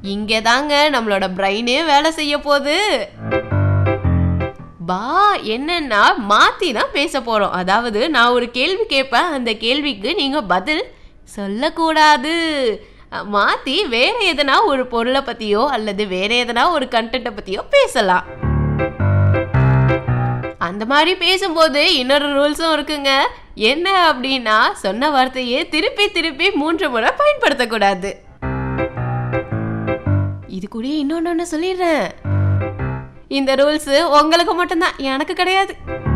இங்கே தாங்க நம்மளோட பிரெயினே வேலை செய்ய போகுது பா என்னன்னா மாத்தி தான் பேச போறோம் அதாவது நான் ஒரு கேள்வி கேட்பேன் அந்த கேள்விக்கு நீங்க பதில் சொல்லக்கூடாது அஹ், மாத்தி வேற எதனா ஒரு பொருளை பத்தியோ அல்லது வேற எதனா ஒரு கண்டென்ட்டை பத்தியோ பேசலாம் அந்த மாதிரி பேசும்போது இன்னொரு ரூல்ஸும் இருக்குங்க என்ன அப்படின்னா சொன்ன வார்த்தையே திருப்பி திருப்பி மூன்று முறை பயன்படுத்தக்கூடாது இது கூட இன்னொன்னு சொல்லிடுறேன் இந்த ரூல்ஸ் உங்களுக்கு மட்டும்தான் எனக்கு கிடையாது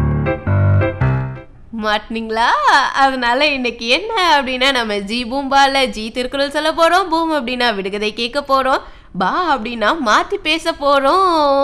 மாட்டினீங்களா அதனால இன்னைக்கு என்ன அப்படின்னா நம்ம ஜி பூம்பால ஜி திருக்குறள் சொல்ல போறோம் பூம் அப்படின்னா விடுகதை கேட்க போறோம் பா அப்படின்னா மாத்தி பேச போறோம்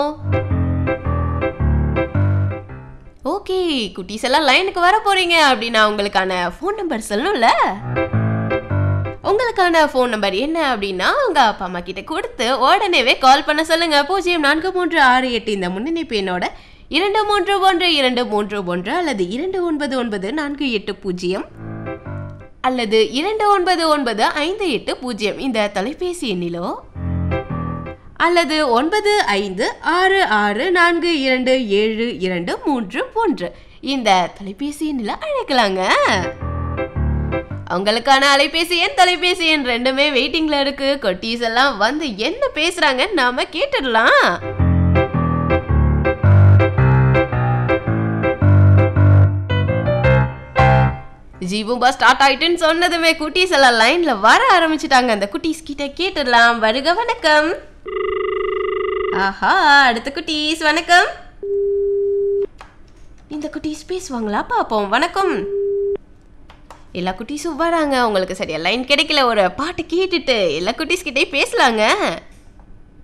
ஓகே குட்டீஸ் எல்லாம் லைனுக்கு வர போறீங்க அப்படின்னா உங்களுக்கான ஃபோன் நம்பர் சொல்லணும்ல உங்களுக்கான ஃபோன் நம்பர் என்ன அப்படின்னா உங்க அப்பா அம்மா கிட்ட கொடுத்து உடனேவே கால் பண்ண சொல்லுங்க பூஜ்ஜியம் நான்கு மூன்று ஆறு எட்டு இந்த முன்னணிப்பு என்னோட இரண்டு மூன்று ஒன்று இரண்டு மூன்று ஒன்று அல்லது இரண்டு ஒன்பது ஒன்பது நான்கு எட்டு பூஜ்ஜியம் அல்லது இரண்டு ஒன்பது ஒன்பது ஐந்து எட்டு பூஜ்ஜியம் இந்த தொலைபேசி எண்ணிலோ அல்லது ஒன்பது ஐந்து ஆறு ஆறு நான்கு இரண்டு ஏழு இரண்டு மூன்று ஒன்று இந்த தொலைபேசி எண்ணில் அழைக்கலாங்க உங்களுக்கான அலைபேசி எண் தொலைபேசி எண் ரெண்டுமே வெயிட்டிங்ல இருக்கு கொட்டீஸ் எல்லாம் வந்து என்ன பேசுறாங்க நாம கேட்டுடலாம் ஜீபூம்பா ஸ்டார்ட் ஆயிட்டுன்னு சொன்னதுமே குட்டீஸ் எல்லாம் லைன்ல வர ஆரம்பிச்சிட்டாங்க அந்த குட்டீஸ் கிட்ட கேட்டுடலாம் வருக வணக்கம் ஆஹா அடுத்த குட்டீஸ் வணக்கம் இந்த குட்டீஸ் பேசுவாங்களா பாப்போம் வணக்கம் எல்லா குட்டீஸும் வராங்க உங்களுக்கு சரியா லைன் கிடைக்கல ஒரு பாட்டு கேட்டுட்டு எல்லா குட்டீஸ் கிட்டே பேசலாங்க